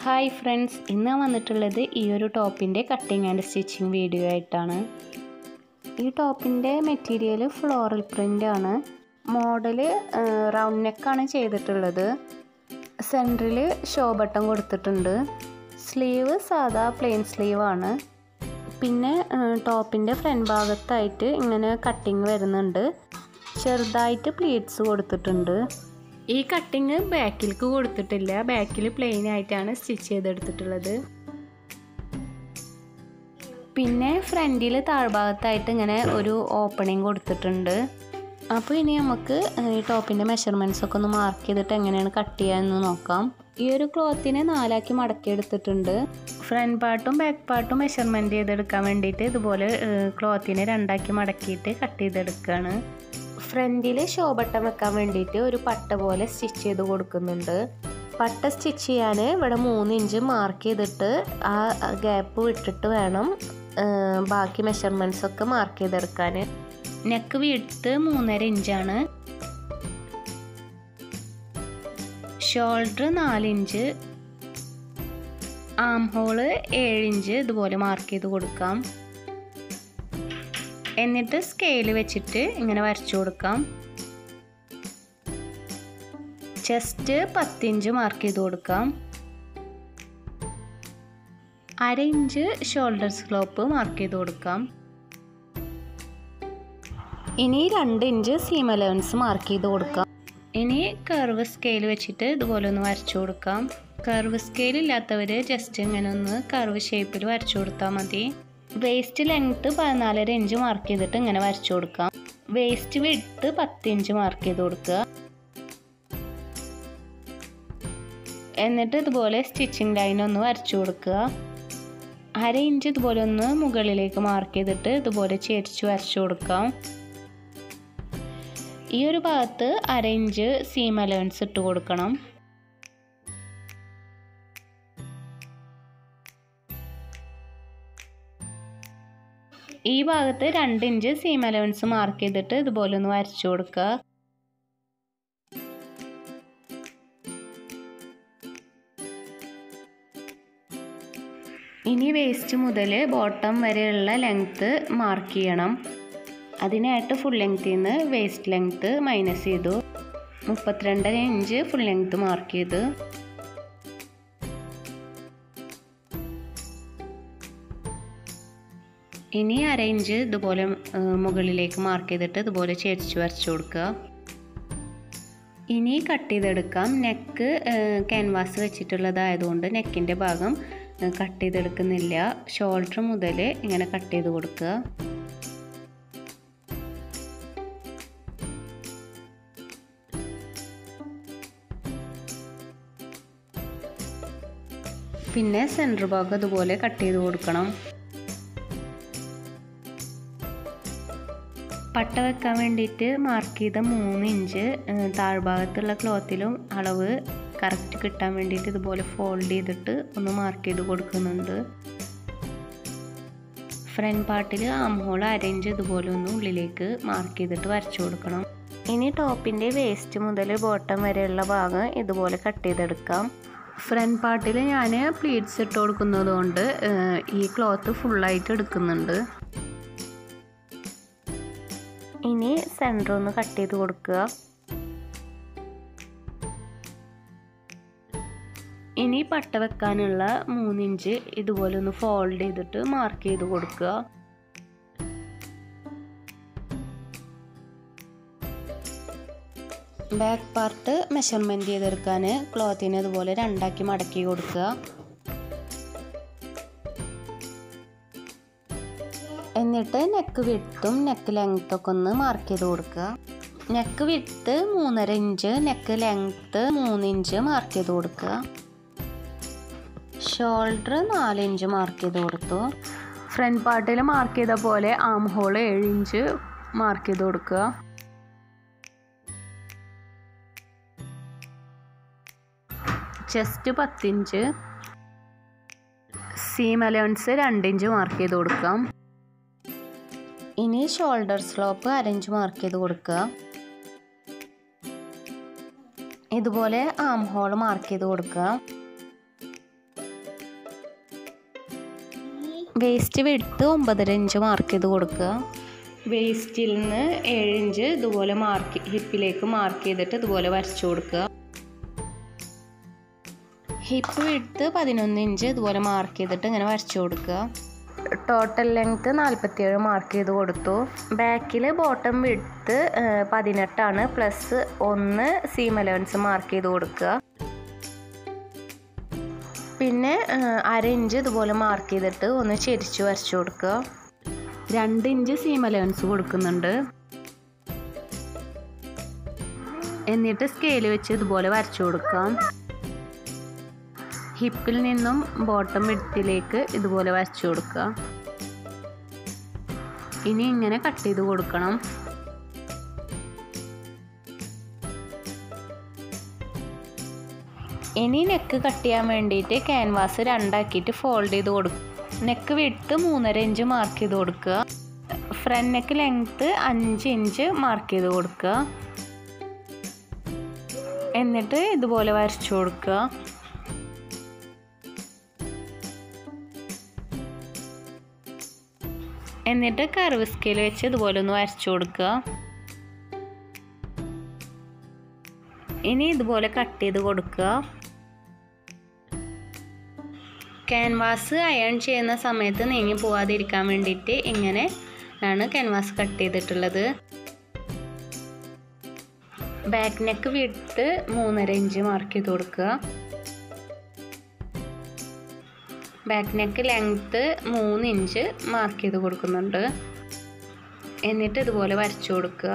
hi friends ഇന്ന് ഞാൻ വന്നിട്ടുള്ളത് ഈ ഒരു ടോപ്പിൻ്റെ കട്ടിങ് ആൻഡ് സ്റ്റിച്ചിങ് വീഡിയോ ആയിട്ടാണ് ഈ ടോപ്പിൻ്റെ മെറ്റീരിയൽ ഫ്ലോറൽ പ്രിൻ്റ് ആണ് മോഡൽ റൗണ്ട് നെക്കാണ് ചെയ്തിട്ടുള്ളത് സെൻറ്ററിൽ ഷോ ബട്ടൺ കൊടുത്തിട്ടുണ്ട് സ്ലീവ് സാധാ പ്ലെയിൻ സ്ലീവ് ആണ് പിന്നെ ടോപ്പിൻ്റെ ഫ്രണ്ട് ഭാഗത്തായിട്ട് ഇങ്ങനെ കട്ടിങ് വരുന്നുണ്ട് ചെറുതായിട്ട് പ്ലീറ്റ്സ് കൊടുത്തിട്ടുണ്ട് ഈ കട്ടിങ് ബാക്കിലേക്ക് കൊടുത്തിട്ടില്ല ബാക്കിൽ പ്ലെയിൻ ആയിട്ടാണ് സ്റ്റിച്ച് ചെയ്തെടുത്തിട്ടുള്ളത് പിന്നെ ഫ്രണ്ടിൽ താഴ്ഭാഗത്തായിട്ട് ഇങ്ങനെ ഒരു ഓപ്പണിങ് കൊടുത്തിട്ടുണ്ട് അപ്പോൾ ഇനി നമുക്ക് ഈ ടോപ്പിൻ്റെ മെഷർമെൻറ്റ്സ് ഒക്കെ ഒന്ന് മാർക്ക് ചെയ്തിട്ട് എങ്ങനെയാണ് കട്ട് ചെയ്യാമെന്ന് നോക്കാം ഈ ഒരു ക്ലോത്തിനെ നാലാക്കി മടക്കി എടുത്തിട്ടുണ്ട് ഫ്രണ്ട് പാർട്ടും ബാക്ക് പാർട്ടും മെഷർമെൻറ്റ് ചെയ്തെടുക്കാൻ വേണ്ടിയിട്ട് ഇതുപോലെ ക്ലോത്തിനെ രണ്ടാക്കി മടക്കിയിട്ട് കട്ട് ചെയ്തെടുക്കുകയാണ് ഫ്രണ്ടിൽ ഷോ ബട്ടൺ വെക്കാൻ വേണ്ടിയിട്ട് ഒരു പട്ട പോലെ സ്റ്റിച്ച് ചെയ്ത് കൊടുക്കുന്നുണ്ട് പട്ട സ്റ്റിച്ച് ചെയ്യാൻ ഇവിടെ മൂന്ന് ഇഞ്ച് മാർക്ക് ചെയ്തിട്ട് ആ ഗ്യാപ്പ് വിട്ടിട്ട് വേണം ബാക്കി മെഷർമെൻറ്റ്സ് ഒക്കെ മാർക്ക് ചെയ്തെടുക്കാൻ നെക്ക് വീഴ്ത്ത് മൂന്നര ഇഞ്ചാണ് ഷോൾഡർ നാലിഞ്ച് ആം ഹോള് ഏഴിഞ്ച് ഇതുപോലെ മാർക്ക് ചെയ്ത് കൊടുക്കാം എന്നിട്ട് സ്കെയിൽ വെച്ചിട്ട് ഇങ്ങനെ വരച്ചു കൊടുക്കാം ചെസ്റ്റ് പത്തിഞ്ച് മാർക്ക് ചെയ്ത് കൊടുക്കാം അര ഇഞ്ച് ഷോൾഡർ സ്ലോപ്പ് മാർക്ക് ചെയ്ത് കൊടുക്കാം ഇനി രണ്ട് ഇഞ്ച് സീം അലവൻസ് മാർക്ക് ചെയ്ത് കൊടുക്കാം ഇനി കർവ് സ്കെയിൽ വെച്ചിട്ട് ഇതുപോലെ ഒന്ന് വരച്ചു കൊടുക്കാം കർവ് സ്കെയിൽ ഇല്ലാത്തവർ ജസ്റ്റ് ഇങ്ങനെ ഒന്ന് കർവ് ഷേപ്പിൽ വരച്ചു കൊടുത്താൽ മതി വേസ്റ്റ് ലെങ്ത്ത് പതിനാലര ഇഞ്ച് മാർക്ക് ചെയ്തിട്ട് ഇങ്ങനെ വരച്ചു കൊടുക്കാം വേസ്റ്റ് വിട്ട് പത്ത് ഇഞ്ച് മാർക്ക് ചെയ്ത് കൊടുക്കുക എന്നിട്ട് ഇതുപോലെ സ്റ്റിച്ചിങ് ലൈൻ ഒന്ന് വരച്ചു കൊടുക്കുക അര ഇഞ്ച് ഇതുപോലെ ഒന്ന് മുകളിലേക്ക് മാർക്ക് ചെയ്തിട്ട് ഇതുപോലെ ചേരിച്ച് വരച്ചു കൊടുക്കാം ഈ ഒരു ഭാഗത്ത് അര ഇഞ്ച് സീം അലവൻസ് ഇട്ട് കൊടുക്കണം ഈ ഭാഗത്ത് രണ്ട് ഇഞ്ച് സീം അലവൻസ് മാർക്ക് ചെയ്തിട്ട് ഇതുപോലെ ഒന്ന് വരച്ചു കൊടുക്കുക ഇനി വേസ്റ്റ് മുതൽ ബോട്ടം വരെയുള്ള ലെങ്ത്ത് മാർക്ക് ചെയ്യണം അതിനായിട്ട് ഫുൾ ലെങ്ത്തിൽ നിന്ന് വേസ്റ്റ് ലെങ്ത്ത് മൈനസ് ചെയ്തു മുപ്പത്തിരണ്ടര ഇഞ്ച് ഫുൾ ലെങ്ത്ത് മാർക്ക് ചെയ്ത് ഇനി അര ഇഞ്ച് ഇതുപോലെ മുകളിലേക്ക് മാർക്ക് ചെയ്തിട്ട് ഇതുപോലെ ചേരിച്ച് വരച്ചു കൊടുക്കുക ഇനി കട്ട് ചെയ്തെടുക്കാം നെക്ക് ക്യാൻവാസ് വെച്ചിട്ടുള്ളതായതുകൊണ്ട് നെക്കിൻ്റെ ഭാഗം കട്ട് ചെയ്തെടുക്കുന്നില്ല ഷോൾഡർ മുതൽ ഇങ്ങനെ കട്ട് ചെയ്ത് കൊടുക്കുക പിന്നെ സെൻറ്റർ ഭാഗം അതുപോലെ കട്ട് ചെയ്ത് കൊടുക്കണം പട്ട വെക്കാൻ വേണ്ടിയിട്ട് മാർക്ക് ചെയ്ത മൂന്ന് ഇഞ്ച് താഴ്ഭാഗത്തുള്ള ക്ലോത്തിലും അളവ് കറക്റ്റ് കിട്ടാൻ വേണ്ടിയിട്ട് ഇതുപോലെ ഫോൾഡ് ചെയ്തിട്ട് ഒന്ന് മാർക്ക് ചെയ്ത് കൊടുക്കുന്നുണ്ട് ഫ്രണ്ട് പാർട്ടിൽ ആം ഹോൾ അരയിഞ്ച് ഇതുപോലെ ഒന്ന് ഉള്ളിലേക്ക് മാർക്ക് ചെയ്തിട്ട് വരച്ചു കൊടുക്കണം ഇനി ടോപ്പിൻ്റെ വേസ്റ്റ് മുതൽ ബോട്ടം വരെയുള്ള ഭാഗം ഇതുപോലെ കട്ട് ചെയ്തെടുക്കാം ഫ്രണ്ട് പാർട്ടിൽ ഞാൻ പ്ലീറ്റ്സ് ഇട്ട് കൊടുക്കുന്നത് കൊണ്ട് ഈ ക്ലോത്ത് ഫുള്ളായിട്ട് എടുക്കുന്നുണ്ട് ഇനി സെൻറ്റർ ഒന്ന് കട്ട് ചെയ്ത് കൊടുക്കുക ഇനി പട്ട വെക്കാനുള്ള മൂന്നിഞ്ച് ഇതുപോലെ ഒന്ന് ഫോൾഡ് ചെയ്തിട്ട് മാർക്ക് ചെയ്ത് കൊടുക്കുക ബാക്ക് പാർട്ട് മെഷർമെൻറ്റ് ചെയ്തെടുക്കാൻ ക്ലോത്തിനെ ഇതുപോലെ രണ്ടാക്കി മടക്കി കൊടുക്കുക എന്നിട്ട് നെക്ക് വിട്ടും നെക്ക് ലെങ്ത്തൊക്കെ ഒന്ന് മാർക്ക് ചെയ്ത് കൊടുക്കുക നെക്ക് വിട്ട് മൂന്നര ഇഞ്ച് നെക്ക് ലെങ്ത്ത് മൂന്ന് ഇഞ്ച് മാർക്ക് ചെയ്ത് കൊടുക്കുക ഷോൾഡർ നാല് ഇഞ്ച് മാർക്ക് ചെയ്ത് കൊടുത്തു ഫ്രണ്ട് പാർട്ടിൽ മാർക്ക് ചെയ്ത പോലെ ആം ഹോൾ ഏഴ് ഇഞ്ച് മാർക്ക് ചെയ്ത് കൊടുക്കുക ചെസ്റ്റ് പത്തിഞ്ച് സീം അലവൻസ് രണ്ട് ഇഞ്ച് മാർക്ക് ചെയ്ത് കൊടുക്കാം ഇനി ഷോൾഡർ സ്ലോപ്പ് അരഞ്ച് മാർക്ക് ചെയ്ത് കൊടുക്കുക ഇതുപോലെ ആം ഹോൾ മാർക്ക് ചെയ്ത് കൊടുക്കുക വേസ്റ്റ് വെടുത്ത് ഒമ്പതര ഇഞ്ച് മാർക്ക് ചെയ്ത് കൊടുക്കുക വേസ്റ്റിൽ നിന്ന് ഏഴ് ഇഞ്ച് ഇതുപോലെ മാർക്ക് ഹിപ്പിലേക്ക് മാർക്ക് ചെയ്തിട്ട് ഇതുപോലെ വരച്ചു കൊടുക്കുക ഹിപ്പ് എടുത്ത് പതിനൊന്ന് ഇഞ്ച് ഇതുപോലെ മാർക്ക് ചെയ്തിട്ട് ഇങ്ങനെ വരച്ചു കൊടുക്കുക ടോട്ടൽ ലെങ്ത്ത് നാൽപ്പത്തിയേഴ് മാർക്ക് ചെയ്ത് കൊടുത്തു ബാക്കിൽ ബോട്ടം വിടുത്ത് പതിനെട്ടാണ് പ്ലസ് ഒന്ന് സീം അലവൻസ് മാർക്ക് ചെയ്ത് കൊടുക്കുക പിന്നെ അര ഇഞ്ച് ഇതുപോലെ മാർക്ക് ചെയ്തിട്ട് ഒന്ന് ചെരിച്ച് വരച്ചു കൊടുക്കുക രണ്ട് ഇഞ്ച് സീം അലവൻസ് കൊടുക്കുന്നുണ്ട് എന്നിട്ട് സ്കെയിൽ വെച്ച് ഇതുപോലെ വരച്ചു കൊടുക്കാം ഹിപ്പിൽ നിന്നും ബോട്ടം വിടത്തിലേക്ക് ഇതുപോലെ വരച്ചു കൊടുക്കുക ഇനി ഇങ്ങനെ കട്ട് ചെയ്ത് കൊടുക്കണം ഇനി നെക്ക് കട്ട് ചെയ്യാൻ വേണ്ടിയിട്ട് ക്യാൻവാസ് രണ്ടാക്കിയിട്ട് ഫോൾഡ് ചെയ്ത് കൊടുക്കും നെക്ക് വിട്ട് മൂന്നര ഇഞ്ച് മാർക്ക് ചെയ്ത് കൊടുക്കുക ഫ്രണ്ട് നെക്ക് ലെങ്ത്ത് അഞ്ച് ഇഞ്ച് മാർക്ക് ചെയ്ത് കൊടുക്കുക എന്നിട്ട് ഇതുപോലെ വരച്ചു കൊടുക്കുക എന്നിട്ട് കർവ് സ്കെയിൽ വെച്ച് ഇതുപോലെ ഒന്ന് വരച്ചു കൊടുക്കുക ഇനി ഇതുപോലെ കട്ട് ചെയ്ത് കൊടുക്കുക ക്യാൻവാസ് അയൺ ചെയ്യുന്ന സമയത്ത് നീങ്ങി പോവാതിരിക്കാൻ വേണ്ടിയിട്ട് ഇങ്ങനെ ആണ് ക്യാൻവാസ് കട്ട് ചെയ്തിട്ടുള്ളത് ബാക്ക് നെക്ക് വിട്ട് മൂന്നര ഇഞ്ച് മാർക്ക് ചെയ്ത് കൊടുക്കുക ബാക്ക് നെക്ക് ലെങ്ത്ത് മൂന്ന് ഇഞ്ച് മാർക്ക് ചെയ്ത് കൊടുക്കുന്നുണ്ട് എന്നിട്ട് ഇതുപോലെ വരച്ചു കൊടുക്കുക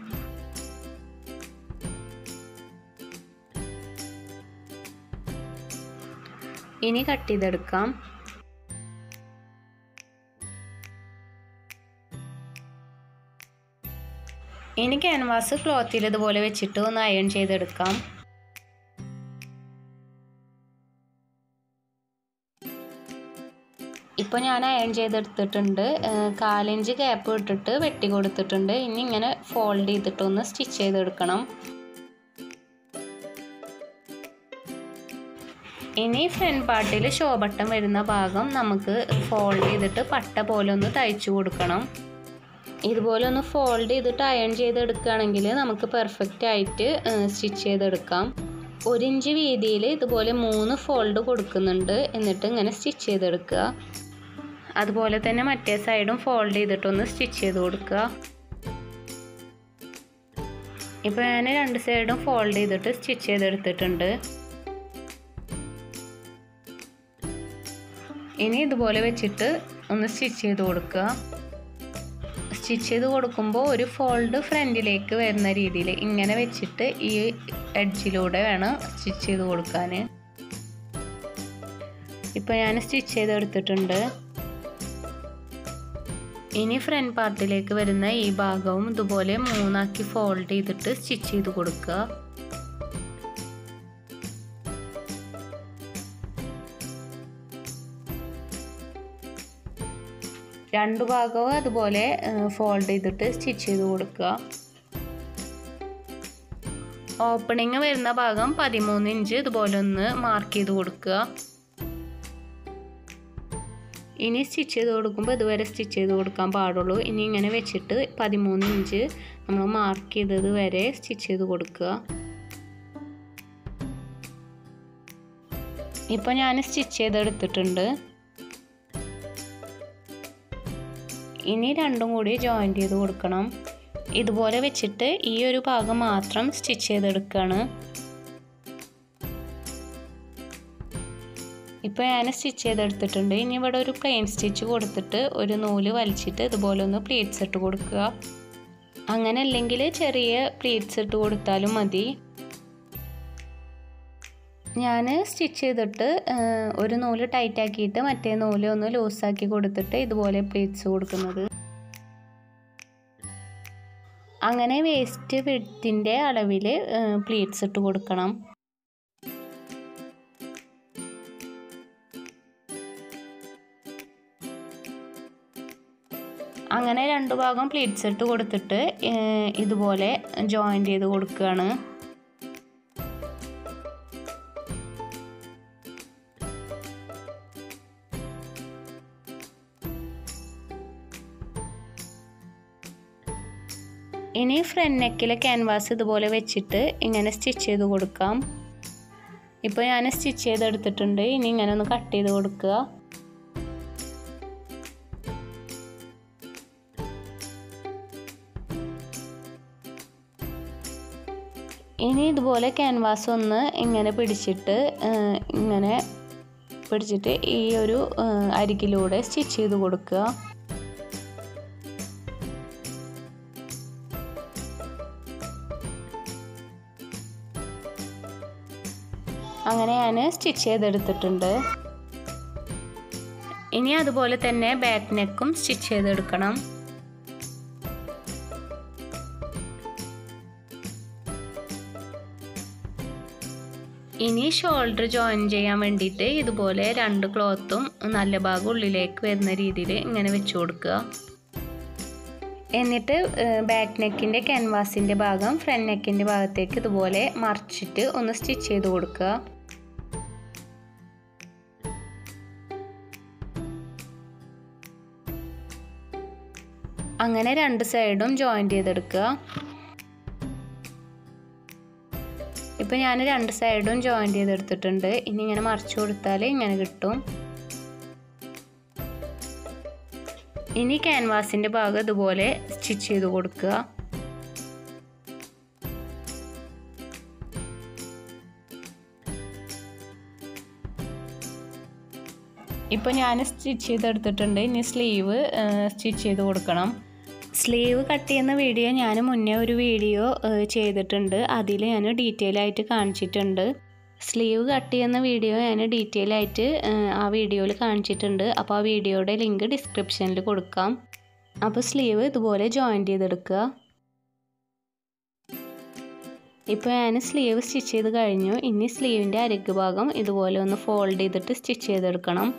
ഇനി കട്ട് ചെയ്തെടുക്കാം ഇനി ക്യാൻവാസ് ക്ലോത്തിൽ ഇതുപോലെ വെച്ചിട്ട് ഒന്ന് അയൺ ചെയ്തെടുക്കാം ഇപ്പോൾ ഞാൻ അയൺ ചെയ്തെടുത്തിട്ടുണ്ട് കാലിഞ്ച് ഗ്യാപ്പ് ഇട്ടിട്ട് വെട്ടി കൊടുത്തിട്ടുണ്ട് ഇനി ഇങ്ങനെ ഫോൾഡ് ചെയ്തിട്ടൊന്ന് സ്റ്റിച്ച് ചെയ്തെടുക്കണം ഇനി ഫ്രണ്ട് പാർട്ടിൽ ഷോ ബട്ടൺ വരുന്ന ഭാഗം നമുക്ക് ഫോൾഡ് ചെയ്തിട്ട് പട്ട പോലെ ഒന്ന് തയ്ച്ചു കൊടുക്കണം ഇതുപോലെ ഒന്ന് ഫോൾഡ് ചെയ്തിട്ട് അയൺ ചെയ്തെടുക്കുകയാണെങ്കിൽ നമുക്ക് പെർഫെക്റ്റ് ആയിട്ട് സ്റ്റിച്ച് ചെയ്തെടുക്കാം ഒരു ഇഞ്ച് വീതിയിൽ ഇതുപോലെ മൂന്ന് ഫോൾഡ് കൊടുക്കുന്നുണ്ട് എന്നിട്ട് ഇങ്ങനെ സ്റ്റിച്ച് ചെയ്തെടുക്കുക അതുപോലെ തന്നെ മറ്റേ സൈഡും ഫോൾഡ് ചെയ്തിട്ടൊന്ന് സ്റ്റിച്ച് ചെയ്ത് കൊടുക്കുക ഇപ്പോൾ ഞാൻ രണ്ട് സൈഡും ഫോൾഡ് ചെയ്തിട്ട് സ്റ്റിച്ച് ചെയ്തെടുത്തിട്ടുണ്ട് ഇനി ഇതുപോലെ വെച്ചിട്ട് ഒന്ന് സ്റ്റിച്ച് ചെയ്ത് കൊടുക്കുക സ്റ്റിച്ച് ചെയ്ത് കൊടുക്കുമ്പോൾ ഒരു ഫോൾഡ് ഫ്രണ്ടിലേക്ക് വരുന്ന രീതിയിൽ ഇങ്ങനെ വെച്ചിട്ട് ഈ എഡ്ജിലൂടെ വേണം സ്റ്റിച്ച് ചെയ്ത് കൊടുക്കാൻ ഇപ്പോൾ ഞാൻ സ്റ്റിച്ച് ചെയ്തെടുത്തിട്ടുണ്ട് ഇനി ഫ്രണ്ട് പാർട്ടിലേക്ക് വരുന്ന ഈ ഭാഗവും ഇതുപോലെ മൂന്നാക്കി ഫോൾഡ് ചെയ്തിട്ട് സ്റ്റിച്ച് ചെയ്ത് കൊടുക്കുക രണ്ടു ഭാഗവും അതുപോലെ ഫോൾഡ് ചെയ്തിട്ട് സ്റ്റിച്ച് ചെയ്ത് കൊടുക്കുക ഓപ്പണിങ് വരുന്ന ഭാഗം പതിമൂന്ന് ഇഞ്ച് ഇതുപോലെ ഒന്ന് മാർക്ക് ചെയ്ത് കൊടുക്കുക ഇനി സ്റ്റിച്ച് ചെയ്ത് കൊടുക്കുമ്പോൾ ഇതുവരെ സ്റ്റിച്ച് ചെയ്ത് കൊടുക്കാൻ പാടുള്ളൂ ഇനി ഇങ്ങനെ വെച്ചിട്ട് പതിമൂന്ന് ഇഞ്ച് നമ്മൾ മാർക്ക് ചെയ്തത് വരെ സ്റ്റിച്ച് ചെയ്ത് കൊടുക്കുക ഇപ്പോൾ ഞാൻ സ്റ്റിച്ച് ചെയ്തെടുത്തിട്ടുണ്ട് ഇനി രണ്ടും കൂടി ജോയിൻറ്റ് ചെയ്ത് കൊടുക്കണം ഇതുപോലെ വെച്ചിട്ട് ഈ ഒരു ഭാഗം മാത്രം സ്റ്റിച്ച് ചെയ്തെടുക്കുകയാണ് ഇപ്പോൾ ഞാൻ സ്റ്റിച്ച് ചെയ്തെടുത്തിട്ടുണ്ട് ഇനി ഇവിടെ ഒരു പ്ലെയിൻ സ്റ്റിച്ച് കൊടുത്തിട്ട് ഒരു നൂല് വലിച്ചിട്ട് ഇതുപോലെ ഒന്ന് പ്ലീറ്റ്സ് ഇട്ട് കൊടുക്കുക അങ്ങനെ അല്ലെങ്കിൽ ചെറിയ പ്ലീറ്റ്സ് ഇട്ട് കൊടുത്താലും മതി ഞാൻ സ്റ്റിച്ച് ചെയ്തിട്ട് ഒരു നൂല് ടൈറ്റ് ആക്കിയിട്ട് മറ്റേ നൂല് ഒന്ന് ലൂസാക്കി കൊടുത്തിട്ട് ഇതുപോലെ പ്ലീറ്റ്സ് കൊടുക്കുന്നത് അങ്ങനെ വേസ്റ്റ് വിഡ്ത്തിൻ്റെ അളവിൽ പ്ലീറ്റ്സ് ഇട്ട് കൊടുക്കണം അങ്ങനെ രണ്ട് ഭാഗം പ്ലീറ്റ്സ് ഇട്ട് കൊടുത്തിട്ട് ഇതുപോലെ ജോയിൻറ്റ് ചെയ്ത് കൊടുക്കുകയാണ് ഇനി ഫ്രണ്ട് നെക്കിലെ ക്യാൻവാസ് ഇതുപോലെ വെച്ചിട്ട് ഇങ്ങനെ സ്റ്റിച്ച് ചെയ്ത് കൊടുക്കാം ഇപ്പോൾ ഞാൻ സ്റ്റിച്ച് ചെയ്തെടുത്തിട്ടുണ്ട് ഇനി ഇങ്ങനെ ഒന്ന് കട്ട് ചെയ്ത് കൊടുക്കുക ഇനി ഇതുപോലെ ക്യാൻവാസ് ഒന്ന് ഇങ്ങനെ പിടിച്ചിട്ട് ഇങ്ങനെ പിടിച്ചിട്ട് ഈ ഒരു അരികിലൂടെ സ്റ്റിച്ച് ചെയ്ത് കൊടുക്കുക അങ്ങനെ ഞാൻ സ്റ്റിച്ച് ചെയ്തെടുത്തിട്ടുണ്ട് ഇനി അതുപോലെ തന്നെ ബാക്ക് നെക്കും സ്റ്റിച്ച് ചെയ്തെടുക്കണം ഇനി ഷോൾഡർ ജോയിൻ ചെയ്യാൻ വേണ്ടിയിട്ട് ഇതുപോലെ രണ്ട് ക്ലോത്തും നല്ല ഭാഗം ഉള്ളിലേക്ക് വരുന്ന രീതിയിൽ ഇങ്ങനെ വെച്ച് കൊടുക്കുക എന്നിട്ട് ബാക്ക് നെക്കിൻ്റെ ക്യാൻവാസിൻ്റെ ഭാഗം ഫ്രണ്ട് നെക്കിൻ്റെ ഭാഗത്തേക്ക് ഇതുപോലെ മറിച്ചിട്ട് ഒന്ന് സ്റ്റിച്ച് ചെയ്ത് കൊടുക്കുക അങ്ങനെ രണ്ട് സൈഡും ജോയിൻ ചെയ്തെടുക്കുക ഇപ്പം ഞാൻ രണ്ട് സൈഡും ജോയിൻ ചെയ്തെടുത്തിട്ടുണ്ട് ഇനി ഇങ്ങനെ മറിച്ചു കൊടുത്താൽ ഇങ്ങനെ കിട്ടും ഇനി ക്യാൻവാസിൻ്റെ ഭാഗം ഇതുപോലെ സ്റ്റിച്ച് ചെയ്ത് കൊടുക്കുക ഇപ്പോൾ ഞാൻ സ്റ്റിച്ച് ചെയ്തെടുത്തിട്ടുണ്ട് ഇനി സ്ലീവ് സ്റ്റിച്ച് ചെയ്ത് കൊടുക്കണം സ്ലീവ് കട്ട് ചെയ്യുന്ന വീഡിയോ ഞാൻ മുന്നേ ഒരു വീഡിയോ ചെയ്തിട്ടുണ്ട് അതിൽ ഞാൻ ഡീറ്റെയിൽ ആയിട്ട് കാണിച്ചിട്ടുണ്ട് സ്ലീവ് കട്ട് ചെയ്യുന്ന വീഡിയോ ഞാൻ ഡീറ്റെയിൽ ആയിട്ട് ആ വീഡിയോയിൽ കാണിച്ചിട്ടുണ്ട് അപ്പോൾ ആ വീഡിയോയുടെ ലിങ്ക് ഡിസ്ക്രിപ്ഷനിൽ കൊടുക്കാം അപ്പോൾ സ്ലീവ് ഇതുപോലെ ജോയിൻ ചെയ്തെടുക്കുക ഇപ്പോൾ ഞാൻ സ്ലീവ് സ്റ്റിച്ച് ചെയ്ത് കഴിഞ്ഞു ഇനി സ്ലീവിൻ്റെ അരക്ക് ഭാഗം ഇതുപോലെ ഒന്ന് ഫോൾഡ് ചെയ്തിട്ട് സ്റ്റിച്ച് ചെയ്തെടുക്കണം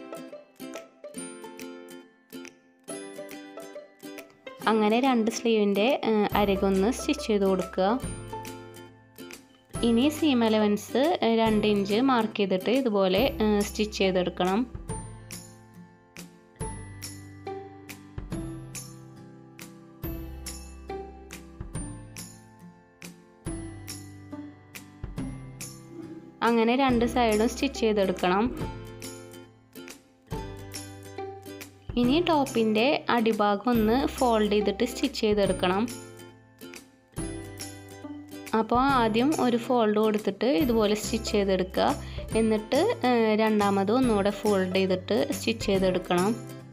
അങ്ങനെ രണ്ട് സ്ലീവിൻ്റെ അരകൊന്ന് സ്റ്റിച്ച് ചെയ്ത് കൊടുക്കുക ഇനി സീം അലവൻസ് രണ്ട് ഇഞ്ച് മാർക്ക് ചെയ്തിട്ട് ഇതുപോലെ സ്റ്റിച്ച് ചെയ്തെടുക്കണം അങ്ങനെ രണ്ട് സൈഡും സ്റ്റിച്ച് ചെയ്തെടുക്കണം ഇനി ടോപ്പിൻ്റെ അടിഭാഗം ഒന്ന് ഫോൾഡ് ചെയ്തിട്ട് സ്റ്റിച്ച് ചെയ്തെടുക്കണം അപ്പോൾ ആദ്യം ഒരു ഫോൾഡ് കൊടുത്തിട്ട് ഇതുപോലെ സ്റ്റിച്ച് ചെയ്തെടുക്കുക എന്നിട്ട് രണ്ടാമത് ഒന്നുകൂടെ ഫോൾഡ് ചെയ്തിട്ട് സ്റ്റിച്ച് ചെയ്തെടുക്കണം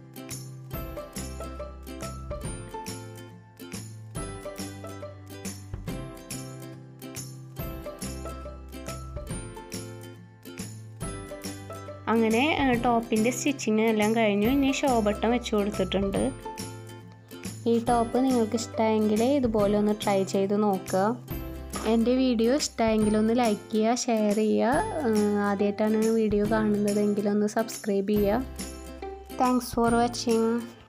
അങ്ങനെ ടോപ്പിൻ്റെ സ്റ്റിച്ചിങ് എല്ലാം കഴിഞ്ഞു ഇനി ഷോ ബട്ടൺ വെച്ച് കൊടുത്തിട്ടുണ്ട് ഈ ടോപ്പ് നിങ്ങൾക്ക് ഇഷ്ടമായെങ്കിൽ ഇതുപോലെ ഒന്ന് ട്രൈ ചെയ്ത് നോക്കുക എൻ്റെ വീഡിയോ ഇഷ്ടമായെങ്കിൽ ഒന്ന് ലൈക്ക് ചെയ്യുക ഷെയർ ചെയ്യുക ആദ്യമായിട്ടാണ് വീഡിയോ കാണുന്നതെങ്കിൽ ഒന്ന് സബ്സ്ക്രൈബ് ചെയ്യുക താങ്ക്സ് ഫോർ വാച്ചിങ്